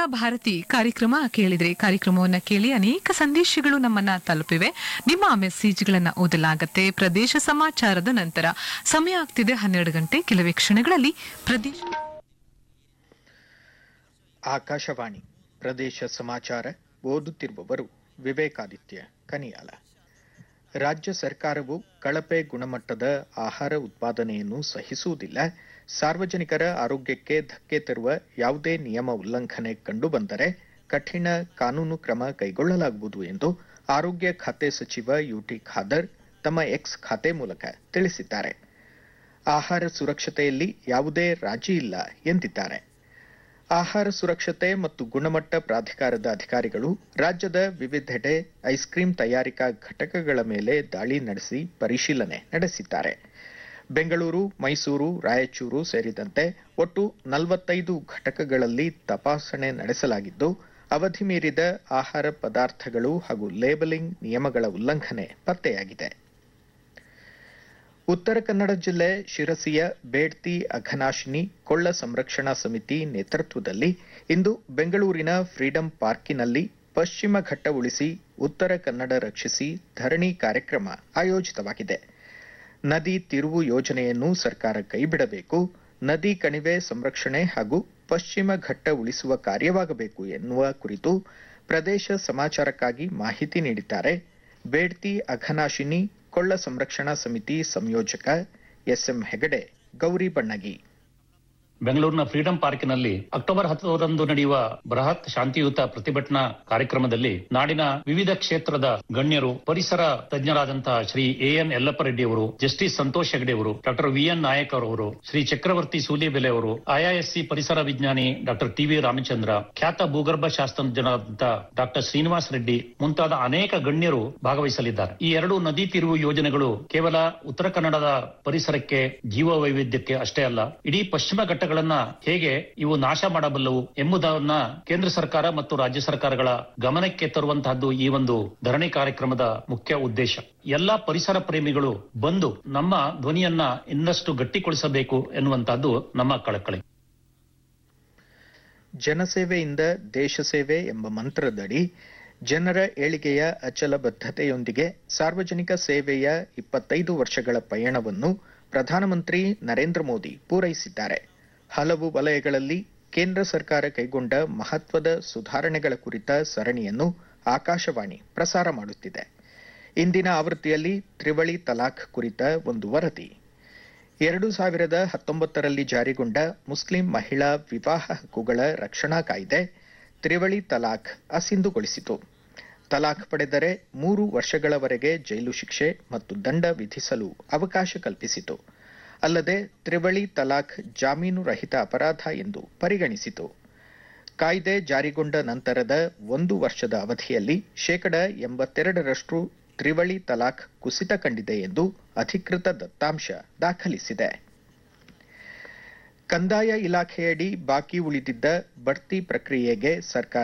ಭಾರತಿ ಕಾರ್ಯಕ್ರಮ ಕೇಳಿದ್ರೆ ಕಾರ್ಯಕ್ರಮವನ್ನ ಕೇಳಿ ಅನೇಕ ಸಂದೇಶಗಳು ನಮ್ಮನ್ನ ತಲುಪಿವೆ ನಿಮ್ಮ ಮೆಸೇಜ್ಗಳನ್ನ ಓದಲಾಗತ್ತೆ ಪ್ರದೇಶ ಸಮಾಚಾರದ ನಂತರ ಸಮಯ ಆಗ್ತಿದೆ ಹನ್ನೆರಡು ಗಂಟೆ ಕೆಲವೇ ಕ್ಷಣಗಳಲ್ಲಿ ಪ್ರದೇಶ ಆಕಾಶವಾಣಿ ಪ್ರದೇಶ ಸಮಾಚಾರ ಓದುತ್ತಿರುವವರು ವಿವೇಕಾದಿತ್ಯ ಕನಿಯಾಲ ರಾಜ್ಯ ಸರ್ಕಾರವು ಕಳಪೆ ಗುಣಮಟ್ಟದ ಆಹಾರ ಉತ್ಪಾದನೆಯನ್ನು ಸಹಿಸುವುದಿಲ್ಲ ಸಾರ್ವಜನಿಕರ ಆರೋಗ್ಯಕ್ಕೆ ಧಕ್ಕೆ ತರುವ ಯಾವುದೇ ನಿಯಮ ಉಲ್ಲಂಘನೆ ಕಂಡುಬಂದರೆ ಕಠಿಣ ಕಾನೂನು ಕ್ರಮ ಕೈಗೊಳ್ಳಲಾಗುವುದು ಎಂದು ಆರೋಗ್ಯ ಖಾತೆ ಸಚಿವ ಯುಟಿ ಖಾದರ್ ತಮ್ಮ ಎಕ್ಸ್ ಖಾತೆ ಮೂಲಕ ತಿಳಿಸಿದ್ದಾರೆ ಆಹಾರ ಸುರಕ್ಷತೆಯಲ್ಲಿ ಯಾವುದೇ ರಾಜಿ ಇಲ್ಲ ಎಂದಿದ್ದಾರೆ ಆಹಾರ ಸುರಕ್ಷತೆ ಮತ್ತು ಗುಣಮಟ್ಟ ಪ್ರಾಧಿಕಾರದ ಅಧಿಕಾರಿಗಳು ರಾಜ್ಯದ ವಿವಿಧೆಡೆ ಐಸ್ ಕ್ರೀಂ ತಯಾರಿಕಾ ಘಟಕಗಳ ಮೇಲೆ ದಾಳಿ ನಡೆಸಿ ಪರಿಶೀಲನೆ ನಡೆಸಿದ್ದಾರೆ ಬೆಂಗಳೂರು ಮೈಸೂರು ರಾಯಚೂರು ಸೇರಿದಂತೆ ಒಟ್ಟು ನಲವತ್ತೈದು ಘಟಕಗಳಲ್ಲಿ ತಪಾಸಣೆ ನಡೆಸಲಾಗಿದ್ದು ಅವಧಿ ಮೀರಿದ ಆಹಾರ ಪದಾರ್ಥಗಳು ಹಾಗೂ ಲೇಬಲಿಂಗ್ ನಿಯಮಗಳ ಉಲ್ಲಂಘನೆ ಪತ್ತೆಯಾಗಿದೆ ಉತ್ತರ ಕನ್ನಡ ಜಿಲ್ಲೆ ಶಿರಸಿಯ ಬೇಡ್ತಿ ಅಘನಾಶಿನಿ ಕೊಳ್ಳ ಸಂರಕ್ಷಣಾ ಸಮಿತಿ ನೇತೃತ್ವದಲ್ಲಿ ಇಂದು ಬೆಂಗಳೂರಿನ ಫ್ರೀಡಂ ಪಾರ್ಕಿನಲ್ಲಿ ಪಶ್ಚಿಮ ಘಟ್ಟ ಉಳಿಸಿ ಉತ್ತರ ಕನ್ನಡ ರಕ್ಷಿಸಿ ಧರಣಿ ಕಾರ್ಯಕ್ರಮ ಆಯೋಜಿತವಾಗಿದೆ ನದಿ ತಿರುವು ಯೋಜನೆಯನ್ನು ಸರ್ಕಾರ ಕೈಬಿಡಬೇಕು ನದಿ ಕಣಿವೆ ಸಂರಕ್ಷಣೆ ಹಾಗೂ ಪಶ್ಚಿಮ ಘಟ್ಟ ಉಳಿಸುವ ಕಾರ್ಯವಾಗಬೇಕು ಎನ್ನುವ ಕುರಿತು ಪ್ರದೇಶ ಸಮಾಚಾರಕ್ಕಾಗಿ ಮಾಹಿತಿ ನೀಡಿದ್ದಾರೆ ಬೇಡ್ತಿ ಅಘನಾಶಿನಿ ಕೊಳ್ಳ ಸಂರಕ್ಷಣಾ ಸಮಿತಿ ಸಂಯೋಜಕ ಎಸ್ಎಂ ಹೆಗಡೆ ಗೌರಿ ಬಣ್ಣಗಿ ಬೆಂಗಳೂರಿನ ಫ್ರೀಡಂ ಪಾರ್ಕಿನಲ್ಲಿ ಅಕ್ಟೋಬರ್ ಹತ್ತರಂದು ನಡೆಯುವ ಬೃಹತ್ ಶಾಂತಿಯುತ ಪ್ರತಿಭಟನಾ ಕಾರ್ಯಕ್ರಮದಲ್ಲಿ ನಾಡಿನ ವಿವಿಧ ಕ್ಷೇತ್ರದ ಗಣ್ಯರು ಪರಿಸರ ತಜ್ಞರಾದಂತಹ ಶ್ರೀ ಎಎನ್ ಯಲ್ಲಪ್ಪ ರೆಡ್ಡಿ ಅವರು ಜಸ್ಟಿಸ್ ಸಂತೋಷ್ ಹೆಗಡೆ ಅವರು ಡಾಕ್ಟರ್ ವಿಎನ್ ನಾಯಕ್ ಅವರು ಶ್ರೀ ಚಕ್ರವರ್ತಿ ಸೂಲಿಬೆಲೆ ಅವರು ಐಐಎಸ್ಸಿ ಪರಿಸರ ವಿಜ್ಞಾನಿ ಡಾಕ್ಟರ್ ಟಿವಿ ರಾಮಚಂದ್ರ ಖ್ಯಾತ ಭೂಗರ್ಭ ಶಾಸ್ತ್ರಜ್ಞರಾದಂತಹ ಡಾಕ್ಟರ್ ಶ್ರೀನಿವಾಸ್ ರೆಡ್ಡಿ ಮುಂತಾದ ಅನೇಕ ಗಣ್ಯರು ಭಾಗವಹಿಸಲಿದ್ದಾರೆ ಈ ಎರಡು ನದಿ ತಿರುವು ಯೋಜನೆಗಳು ಕೇವಲ ಉತ್ತರ ಕನ್ನಡದ ಪರಿಸರಕ್ಕೆ ಜೀವ ವೈವಿಧ್ಯಕ್ಕೆ ಅಷ್ಟೇ ಅಲ್ಲ ಇಡೀ ಪಶ್ಚಿಮ ಘಟ್ಟಗಳನ್ನ ಹೇಗೆ ಇವು ನಾಶ ಮಾಡಬಲ್ಲವು ಎಂಬುದನ್ನ ಕೇಂದ್ರ ಸರ್ಕಾರ ಮತ್ತು ರಾಜ್ಯ ಸರ್ಕಾರಗಳ ಗಮನಕ್ಕೆ ತರುವಂತಹದ್ದು ಈ ಒಂದು ಧರಣಿ ಕಾರ್ಯಕ್ರಮದ ಮುಖ್ಯ ಉದ್ದೇಶ ಎಲ್ಲಾ ಪರಿಸರ ಪ್ರೇಮಿಗಳು ಬಂದು ನಮ್ಮ ಧ್ವನಿಯನ್ನ ಇನ್ನಷ್ಟು ಗಟ್ಟಿಗೊಳಿಸಬೇಕು ಎನ್ನುವಂತಹದ್ದು ನಮ್ಮ ಕಳಕಳಿ ಜನಸೇವೆಯಿಂದ ದೇಶ ಸೇವೆ ಎಂಬ ಮಂತ್ರದಡಿ ಜನರ ಏಳಿಗೆಯ ಅಚಲ ಬದ್ಧತೆಯೊಂದಿಗೆ ಸಾರ್ವಜನಿಕ ಸೇವೆಯ ಇಪ್ಪತ್ತೈದು ವರ್ಷಗಳ ಪಯಣವನ್ನು ಪ್ರಧಾನಮಂತ್ರಿ ನರೇಂದ್ರ ಮೋದಿ ಪೂರೈಸಿದ್ದಾರೆ ಹಲವು ವಲಯಗಳಲ್ಲಿ ಕೇಂದ್ರ ಸರ್ಕಾರ ಕೈಗೊಂಡ ಮಹತ್ವದ ಸುಧಾರಣೆಗಳ ಕುರಿತ ಸರಣಿಯನ್ನು ಆಕಾಶವಾಣಿ ಪ್ರಸಾರ ಮಾಡುತ್ತಿದೆ ಇಂದಿನ ಆವೃತ್ತಿಯಲ್ಲಿ ತ್ರಿವಳಿ ತಲಾಖ್ ಕುರಿತ ಒಂದು ವರದಿ ಎರಡು ಸಾವಿರದ ಹತ್ತೊಂಬತ್ತರಲ್ಲಿ ಜಾರಿಗೊಂಡ ಮುಸ್ಲಿಂ ಮಹಿಳಾ ವಿವಾಹ ಹಕ್ಕುಗಳ ರಕ್ಷಣಾ ಕಾಯ್ದೆ ತ್ರಿವಳಿ ತಲಾಖ್ ಅಸಿಂಧುಗೊಳಿಸಿತು ತಲಾಖ್ ಪಡೆದರೆ ಮೂರು ವರ್ಷಗಳವರೆಗೆ ಜೈಲು ಶಿಕ್ಷೆ ಮತ್ತು ದಂಡ ವಿಧಿಸಲು ಅವಕಾಶ ಕಲ್ಪಿಸಿತು ಅಲ್ಲದೆ ತ್ರಿವಳಿ ತಲಾಖ್ ಜಾಮೀನು ರಹಿತ ಅಪರಾಧ ಎಂದು ಪರಿಗಣಿಸಿತು ಕಾಯ್ದೆ ಜಾರಿಗೊಂಡ ನಂತರದ ಒಂದು ವರ್ಷದ ಅವಧಿಯಲ್ಲಿ ಶೇಕಡ ಎಂಬತ್ತೆರಡರಷ್ಟು ತ್ರಿವಳಿ ತಲಾಖ್ ಕುಸಿತ ಕಂಡಿದೆ ಎಂದು ಅಧಿಕೃತ ದತ್ತಾಂಶ ದಾಖಲಿಸಿದೆ ಕಂದಾಯ ಇಲಾಖೆಯಡಿ ಬಾಕಿ ಉಳಿದಿದ್ದ ಬಡ್ತಿ ಪ್ರಕ್ರಿಯೆಗೆ ಸರ್ಕಾರ